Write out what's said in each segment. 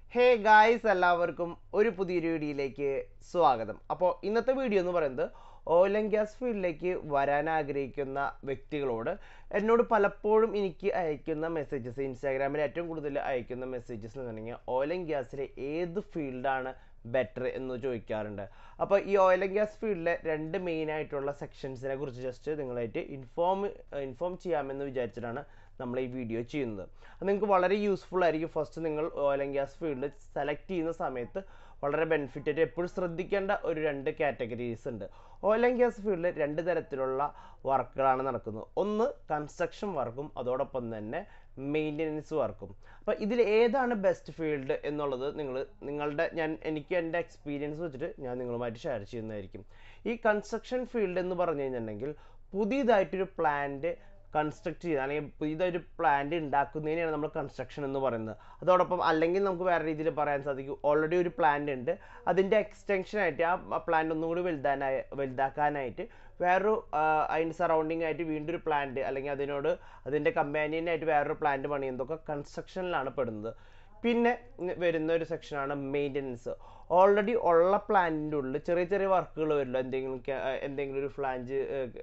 hey guys എല്ലാവർക്കും ഒരു പുതിയൊരു വീഡിയോയിലേക്ക് സ്വാഗതം അപ്പോൾ ഇന്നത്തെ വീഡിയോ എന്ന് പറയുന്നത് ഓയിൽ ആൻഡ് ഗ്യാസ് ഫീൽഡിലേക്ക് വരാൻ ആഗ്രഹിക്കുന്ന വ്യക്തികളോട് എന്നോട് പലപ്പോഴും എനിക്ക് അയക്കുന്ന മെസ്സേജസ് ഇൻസ്റ്റാഗ്രാമിൽ ഏറ്റവും കൂടുതൽ അയക്കുന്ന മെസ്സേജസ് എന്ന് പറഞ്ഞാൽ ഓയിൽ ആൻഡ് ഗ്യാസിലെ ഏത് ഫീൽഡാണ് ബെറ്റർ എന്ന് ചോദിക്കാറുണ്ട് അപ്പോൾ ഈ ഓയിൽ ആൻഡ് ഗ്യാസ് ഫീൽഡിലെ രണ്ട് മെയിൻ ആയിട്ടുള്ള സെക്ഷൻസിനെ കുറിച്ച് ജസ്റ്റ് നിങ്ങളായിട്ട് ഇൻഫോം ഇൻഫോം ചെയ്യാമെന്ന് വിചാരിച്ചിട്ടാണ് നമ്മൾ ഈ വീഡിയോ ചെയ്യുന്നത് അത് നിങ്ങൾക്ക് വളരെ യൂസ്ഫുൾ ആയിരിക്കും ഫസ്റ്റ് നിങ്ങൾ oil and gas field select ചെയ്യുന്ന സമയത്ത് വളരെ ബെനിഫിറ്റ് ആയിട്ട് എപ്പോഴും ശ്രദ്ധിക്കേണ്ട ഒരു രണ്ട് കാറ്റഗറീസ് ഉണ്ട് ഓയിൽ ആൻഡ് ഗ്യാസ് ഫീൽഡിൽ രണ്ട് തരത്തിലുള്ള വർക്കുകളാണ് നടക്കുന്നത് ഒന്ന് കൺസ്ട്രക്ഷൻ വർക്കും അതോടൊപ്പം തന്നെ മെയിൻ്റനൻസ് വർക്കും അപ്പോൾ ഇതിൽ ഏതാണ് ബെസ്റ്റ് ഫീൽഡ് എന്നുള്ളത് നിങ്ങൾ നിങ്ങളുടെ ഞാൻ എനിക്ക് എൻ്റെ എക്സ്പീരിയൻസ് വെച്ചിട്ട് ഞാൻ നിങ്ങളുമായിട്ട് ഷെയർ ചെയ്യുന്നതായിരിക്കും ഈ കൺസ്ട്രക്ഷൻ ഫീൽഡ് എന്ന് പറഞ്ഞു കഴിഞ്ഞിട്ടുണ്ടെങ്കിൽ പുതിയതായിട്ടൊരു പ്ലാന്റ് കൺസ്ട്രക്ട് ചെയ്യുക അല്ലെങ്കിൽ പുതിയതൊരു പ്ലാന്റ് ഉണ്ടാക്കുന്നതിനെയാണ് നമ്മൾ കൺസ്ട്രക്ഷൻ എന്ന് പറയുന്നത് അതോടൊപ്പം അല്ലെങ്കിൽ നമുക്ക് വേറെ രീതിയിൽ പറയാൻ സാധിക്കും ഓൾറെഡി ഒരു പ്ലാന്റ് ഉണ്ട് അതിൻ്റെ എക്സ്റ്റൻഷൻ ആയിട്ട് ആ പ്ലാന്റ് ഒന്നും കൂടി വലുതാനായി വലുതാക്കാനായിട്ട് വേറൊരു അതിൻ്റെ സറൗണ്ടിങ് ആയിട്ട് വീണ്ടും ഒരു പ്ലാന്റ് അല്ലെങ്കിൽ അതിനോട് അതിൻ്റെ കമ്പാനിയനായിട്ട് വേറൊരു പ്ലാന്റ് പണിയുന്നതൊക്കെ കൺസ്ട്രക്ഷനിലാണ് പെടുന്നത് പിന്നെ വരുന്ന ഒരു സെക്ഷനാണ് മെയിൻ്റനൻസ് ഓൾറെഡി ഉള്ള പ്ലാന്റിൻ്റെ ഉള്ളിൽ ചെറിയ ചെറിയ വർക്കുകൾ വരില്ല എന്തെങ്കിലും എന്തെങ്കിലും ഒരു ഫ്ലാഞ്ച്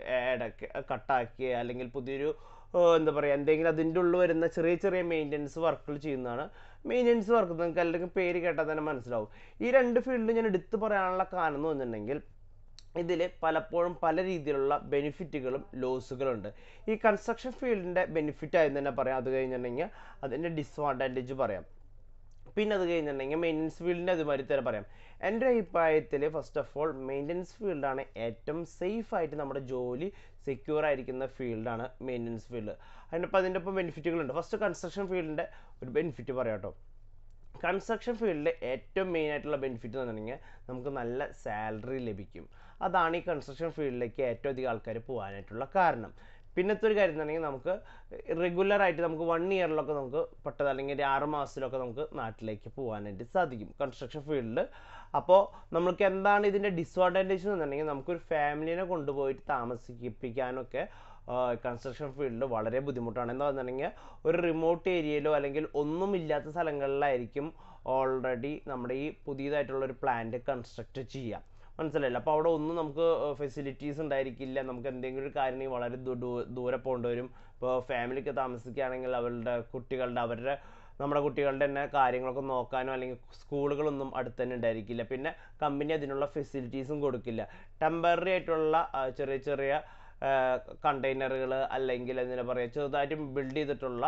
കട്ടാക്കിയ അല്ലെങ്കിൽ പുതിയൊരു എന്താ പറയുക എന്തെങ്കിലും അതിൻ്റെ ഉള്ളിൽ വരുന്ന ചെറിയ ചെറിയ മെയിൻ്റനൻസ് വർക്കുകൾ ചെയ്യുന്നതാണ് മെയിൻ്റനൻസ് വർക്ക് നിങ്ങൾക്ക് അല്ലെങ്കിൽ പേര് കേട്ടാൽ തന്നെ മനസ്സിലാവും ഈ രണ്ട് ഫീൽഡിൽ ഞാൻ എടുത്തു പറയാനുള്ള കാരണം എന്ന് പറഞ്ഞിട്ടുണ്ടെങ്കിൽ ഇതിൽ പലപ്പോഴും പല രീതിയിലുള്ള ബെനിഫിറ്റുകളും ലോസുകളുണ്ട് ഈ കൺസ്ട്രക്ഷൻ ഫീൽഡിൻ്റെ ബെനിഫിറ്റ് ആയി തന്നെ പറയാം അത് കഴിഞ്ഞിട്ടുണ്ടെങ്കിൽ അതിൻ്റെ ഡിസ്അഡ്വാൻറ്റേജ് പറയാം പിന്നെ അത് കഴിഞ്ഞിട്ടുണ്ടെങ്കിൽ മെയിൻ്റനൻസ് ഫീൽഡിൻ്റെ അതുമാതിരി തന്നെ പറയാം എൻ്റെ അഭിപ്രായത്തിൽ ഫസ്റ്റ് ഓഫ് ഓൾ മെയിൻ്റനൻസ് ഫീൽഡാണ് ഏറ്റവും സേഫ് ആയിട്ട് നമ്മുടെ ജോലി സെക്യൂർ ആയിരിക്കുന്ന ഫീൽഡാണ് മെയിൻ്റനൻസ് ഫീൽഡ് അതിനിപ്പോൾ അതിൻ്റെ ഒപ്പം ബെനിഫിറ്റുകളുണ്ട് ഫസ്റ്റ് കൺസ്ട്രക്ഷൻ ഫീൽഡിൻ്റെ ഒരു ബെനിഫിറ്റ് പറയാം കേട്ടോ കൺസ്ട്രക്ഷൻ ഫീൽഡിൽ ഏറ്റവും മെയിൻ ആയിട്ടുള്ള ബെനിഫിറ്റ് എന്ന് പറഞ്ഞിട്ടുണ്ടെങ്കിൽ നമുക്ക് നല്ല സാലറി ലഭിക്കും അതാണ് ഈ കൺസ്ട്രക്ഷൻ ഫീൽഡിലേക്ക് ഏറ്റവും അധികം ആൾക്കാർ പോകാനായിട്ടുള്ള കാരണം പിന്നത്തെ ഒരു കാര്യം എന്നുണ്ടെങ്കിൽ നമുക്ക് റെഗുലർ ആയിട്ട് നമുക്ക് വൺ ഇയറിലൊക്കെ നമുക്ക് പെട്ടത് അല്ലെങ്കിൽ ഒരു ആറ് മാസത്തിലൊക്കെ നമുക്ക് നാട്ടിലേക്ക് പോകാനായിട്ട് സാധിക്കും കൺസ്ട്രക്ഷൻ ഫീൽഡിൽ അപ്പോൾ നമുക്ക് എന്താണ് ഇതിൻ്റെ ഡിസ്അഡ്വാൻറ്റേജ് എന്നുണ്ടെങ്കിൽ നമുക്കൊരു ഫാമിലിനെ കൊണ്ടുപോയിട്ട് താമസിപ്പിക്കാനൊക്കെ കൺസ്ട്രക്ഷൻ ഫീൽഡിൽ വളരെ ബുദ്ധിമുട്ടാണ് എന്താ പറഞ്ഞിട്ടുണ്ടെങ്കിൽ ഒരു റിമോട്ട് ഏരിയയിലോ അല്ലെങ്കിൽ ഒന്നുമില്ലാത്ത സ്ഥലങ്ങളിലായിരിക്കും ഓൾറെഡി നമ്മുടെ ഈ പുതിയതായിട്ടുള്ള ഒരു പ്ലാന്റ് കൺസ്ട്രക്ട് ചെയ്യുക മനസ്സിലായില്ല അപ്പോൾ അവിടെ ഒന്നും നമുക്ക് ഫെസിലിറ്റീസ് ഉണ്ടായിരിക്കില്ല നമുക്ക് എന്തെങ്കിലും ഒരു കാര്യം വളരെ ദൂരെ പോകേണ്ടി വരും ഇപ്പോൾ ഫാമിലിക്ക് താമസിക്കുകയാണെങ്കിൽ അവരുടെ കുട്ടികളുടെ അവരുടെ നമ്മുടെ കുട്ടികളുടെ തന്നെ കാര്യങ്ങളൊക്കെ നോക്കാനോ അല്ലെങ്കിൽ സ്കൂളുകളൊന്നും അടുത്ത് തന്നെ ഉണ്ടായിരിക്കില്ല പിന്നെ കമ്പനി അതിനുള്ള ഫെസിലിറ്റീസും കൊടുക്കില്ല ടെമ്പററി ആയിട്ടുള്ള ചെറിയ ചെറിയ കണ്ടെയ്നറുകൾ അല്ലെങ്കിൽ എന്താ പറയുക ചെറുതായിട്ട് ബിൽഡ് ചെയ്തിട്ടുള്ള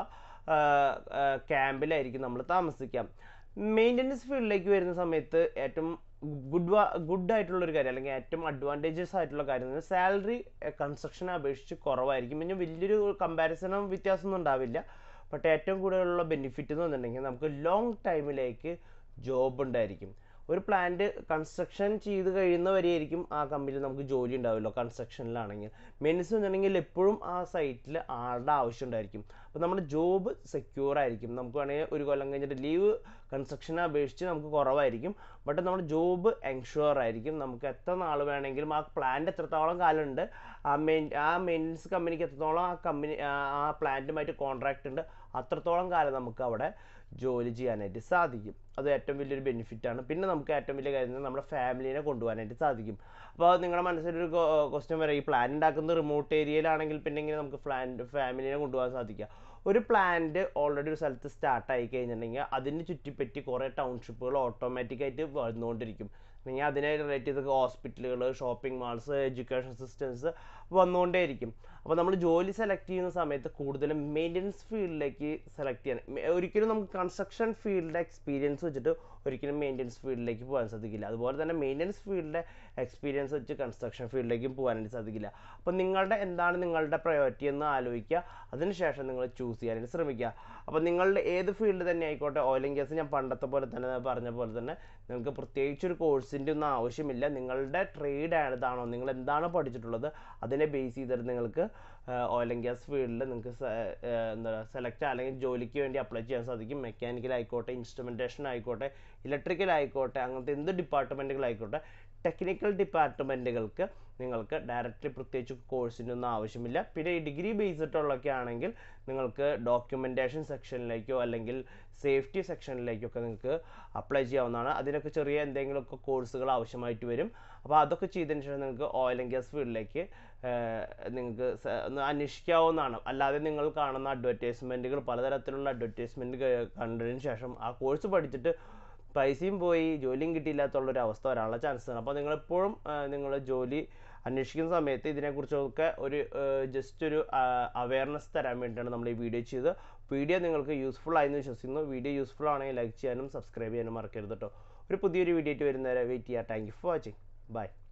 ക്യാമ്പിലായിരിക്കും നമ്മൾ താമസിക്കാം മെയിൻ്റനൻസ് ഫീൽഡിലേക്ക് വരുന്ന സമയത്ത് ഏറ്റവും ഗുഡ് ഗുഡ് ആയിട്ടുള്ള ഒരു കാര്യം അല്ലെങ്കിൽ ഏറ്റവും അഡ്വാൻറ്റേജസ് ആയിട്ടുള്ള കാര്യം സാലറി കൺസ്ട്രക്ഷനെ അപേക്ഷിച്ച് കുറവായിരിക്കും പിന്നെ വലിയൊരു കമ്പാരിസണും വ്യത്യാസമൊന്നും ഉണ്ടാവില്ല ബട്ട് ഏറ്റവും കൂടുതലുള്ള ബെനിഫിറ്റ് എന്ന് പറഞ്ഞിട്ടുണ്ടെങ്കിൽ നമുക്ക് ലോങ് ടൈമിലേക്ക് ജോബ് ഉണ്ടായിരിക്കും ഒരു പ്ലാന്റ് കൺസ്ട്രക്ഷൻ ചെയ്ത് കഴിയുന്നവരെയായിരിക്കും ആ കമ്പനിയിൽ നമുക്ക് ജോലി ഉണ്ടാവുമല്ലോ കൺസ്ട്രക്ഷനിലാണെങ്കിൽ മെയിൻസ് എന്നുണ്ടെങ്കിൽ എപ്പോഴും ആ സൈറ്റിൽ ആളുടെ ആവശ്യം ഉണ്ടായിരിക്കും അപ്പോൾ നമ്മുടെ ജോബ് സെക്യൂർ ആയിരിക്കും നമുക്ക് വേണമെങ്കിൽ ഒരു കൊല്ലം കഴിഞ്ഞിട്ട് ലീവ് കൺസ്ട്രക്ഷനെ അപേക്ഷിച്ച് നമുക്ക് കുറവായിരിക്കും ബട്ട് നമ്മുടെ ജോബ് എൻഷുവർ ആയിരിക്കും നമുക്ക് എത്ര നാൾ വേണമെങ്കിലും ആ പ്ലാന്റ് എത്രത്തോളം കാലമുണ്ട് ആ മെയിൻ ആ മെയിൻ്റനൻസ് കമ്പനിക്ക് എത്രത്തോളം ആ കമ്പനി ആ പ്ലാന്റുമായിട്ട് കോൺട്രാക്റ്റ് ഉണ്ട് അത്രത്തോളം കാലം നമുക്ക് അവിടെ ജോലി ചെയ്യാനായിട്ട് സാധിക്കും അത് ഏറ്റവും വലിയൊരു ബെനിഫിറ്റാണ് പിന്നെ നമുക്ക് ഏറ്റവും വലിയ കാര്യം നമ്മുടെ ഫാമിലിനെ കൊണ്ടുപോകാനായിട്ട് സാധിക്കും അപ്പോൾ നിങ്ങളുടെ മനസ്സിലൊരു ക്വസ്റ്റ്യൻ വരാം ഈ പ്ലാൻ ഉണ്ടാക്കുന്നത് റിമോട്ട് ഏരിയയിലാണെങ്കിൽ പിന്നെ ഇങ്ങനെ നമുക്ക് പ്ലാൻ ഫാമിലിനെ കൊണ്ടുപോകാൻ സാധിക്കുക ഒരു പ്ലാന്റ് ഓൾറെഡി ഒരു സ്ഥലത്ത് സ്റ്റാർട്ട് ആയി കഴിഞ്ഞിട്ടുണ്ടെങ്കിൽ അതിന് ചുറ്റിപ്പറ്റി കുറേ ടൗൺഷിപ്പുകൾ ഓട്ടോമാറ്റിക്കായിട്ട് വന്നുകൊണ്ടിരിക്കും അല്ലെങ്കിൽ അതിനെ റിലേറ്റ് ചെയ്ത് ഹോസ്പിറ്റലുകൾ ഷോപ്പിംഗ് മാൾസ് എഡ്യൂക്കേഷൻ സിസ്റ്റംസ് വന്നുകൊണ്ടേയിരിക്കും അപ്പോൾ നമ്മൾ ജോലി സെലക്ട് ചെയ്യുന്ന സമയത്ത് കൂടുതലും മെയിൻ്റനൻസ് ഫീൽഡിലേക്ക് സെലക്ട് ചെയ്യാൻ ഒരിക്കലും നമുക്ക് കൺസ്ട്രക്ഷൻ ഫീൽഡിൻ്റെ എക്സ്പീരിയൻസ് വെച്ചിട്ട് ഒരിക്കലും മെയിൻ്റനൻസ് ഫീൽഡിലേക്ക് പോകാൻ സാധിക്കില്ല അതുപോലെ തന്നെ മെയിൻ്റനൻസ് ഫീൽഡിൻ്റെ എക്സ്പീരിയൻസ് വെച്ച് കൺസ്ട്രക്ഷൻ ഫീൽഡിലേക്കും പോകാനായിട്ട് സാധിക്കില്ല അപ്പോൾ നിങ്ങളുടെ എന്താണ് നിങ്ങളുടെ പ്രയോറിറ്റി എന്ന് ആലോചിക്കുക അതിനുശേഷം നിങ്ങൾ ചൂസ് ചെയ്യാനായിട്ട് ശ്രമിക്കുക അപ്പോൾ നിങ്ങളുടെ ഏത് ഫീൽഡ് തന്നെ ആയിക്കോട്ടെ ഓയിൽ ആൻഡ് ഗ്യാസ് ഞാൻ പണ്ടത്തെ പോലെ തന്നെ പറഞ്ഞ പോലെ തന്നെ നിങ്ങൾക്ക് പ്രത്യേകിച്ച് ഒരു കോഴ്സിൻ്റെ ഒന്നും ആവശ്യമില്ല നിങ്ങളുടെ ട്രേഡ് ഏതാണോ നിങ്ങൾ എന്താണ് പഠിച്ചിട്ടുള്ളത് അതിനെ ബേസ് ചെയ്തിട്ട് നിങ്ങൾക്ക് ഓയിൽ ആൻഡ് ഗ്യാസ് ഫീൽഡിൽ നിങ്ങൾക്ക് എന്താ സെലക്ട് അല്ലെങ്കിൽ ജോലിക്ക് വേണ്ടി അപ്ലൈ ചെയ്യാൻ സാധിക്കും മെക്കാനിക്കൽ ആയിക്കോട്ടെ ഇൻസ്ട്രുമെൻറ്റേഷൻ ആയിക്കോട്ടെ ഇലക്ട്രിക്കൽ ആയിക്കോട്ടെ അങ്ങനത്തെ എന്ത് ഡിപ്പാർട്ട്മെൻറ്റുകളായിക്കോട്ടെ ടെക്നിക്കൽ ഡിപ്പാർട്ട്മെൻറ്റുകൾക്ക് നിങ്ങൾക്ക് ഡയറക്റ്റ്ലി പ്രത്യേകിച്ച് കോഴ്സിൻ്റെ ഒന്നും ആവശ്യമില്ല പിന്നെ ഈ ഡിഗ്രി ബേസ്ഡുള്ളൊക്കെ ആണെങ്കിൽ നിങ്ങൾക്ക് ഡോക്യുമെൻറ്റേഷൻ സെക്ഷനിലേക്കോ അല്ലെങ്കിൽ സേഫ്റ്റി സെക്ഷനിലേക്കൊക്കെ നിങ്ങൾക്ക് അപ്ലൈ ചെയ്യാവുന്നതാണ് അതിനൊക്കെ ചെറിയ എന്തെങ്കിലുമൊക്കെ കോഴ്സുകൾ ആവശ്യമായിട്ട് വരും അപ്പോൾ അതൊക്കെ ചെയ്തതിന് ശേഷം നിങ്ങൾക്ക് ഓയിൽ ആൻഡ് ഗ്യാസ് ഫീൽഡിലേക്ക് നിങ്ങൾക്ക് ഒന്ന് അന്വേഷിക്കാവുന്നതാണ് അല്ലാതെ നിങ്ങൾ കാണുന്ന അഡ്വർടൈസ്മെൻറ്റുകൾ പലതരത്തിലുള്ള അഡ്വർടൈസ്മെൻറ്റ് കണ്ടതിന് ശേഷം ആ കോഴ്സ് പഠിച്ചിട്ട് പൈസയും പോയി ജോലിയും കിട്ടിയില്ലാത്തുള്ളൊരു അവസ്ഥ വരാനുള്ള ചാൻസ് ആണ് അപ്പോൾ നിങ്ങളെപ്പോഴും നിങ്ങൾ ജോലി അന്വേഷിക്കുന്ന സമയത്ത് ഇതിനെക്കുറിച്ചൊക്കെ ഒരു ജസ്റ്റ് ഒരു അവയർനെസ് തരാൻ വേണ്ടിയിട്ടാണ് നമ്മൾ ഈ വീഡിയോ ചെയ്തത് വീഡിയോ നിങ്ങൾക്ക് യൂസ്ഫുൾ ആയെന്ന് വിശ്വസിക്കുന്നു വീഡിയോ യൂസ്ഫുൾ ആണെങ്കിൽ ലൈക്ക് ചെയ്യാനും സബ്സ്ക്രൈബ് ചെയ്യാനും മറക്കരുത് കേട്ടോ ഒരു പുതിയൊരു വീഡിയോ ആയിട്ട് വരുന്നവരെ വെയിറ്റ് ചെയ്യാം thank you for watching by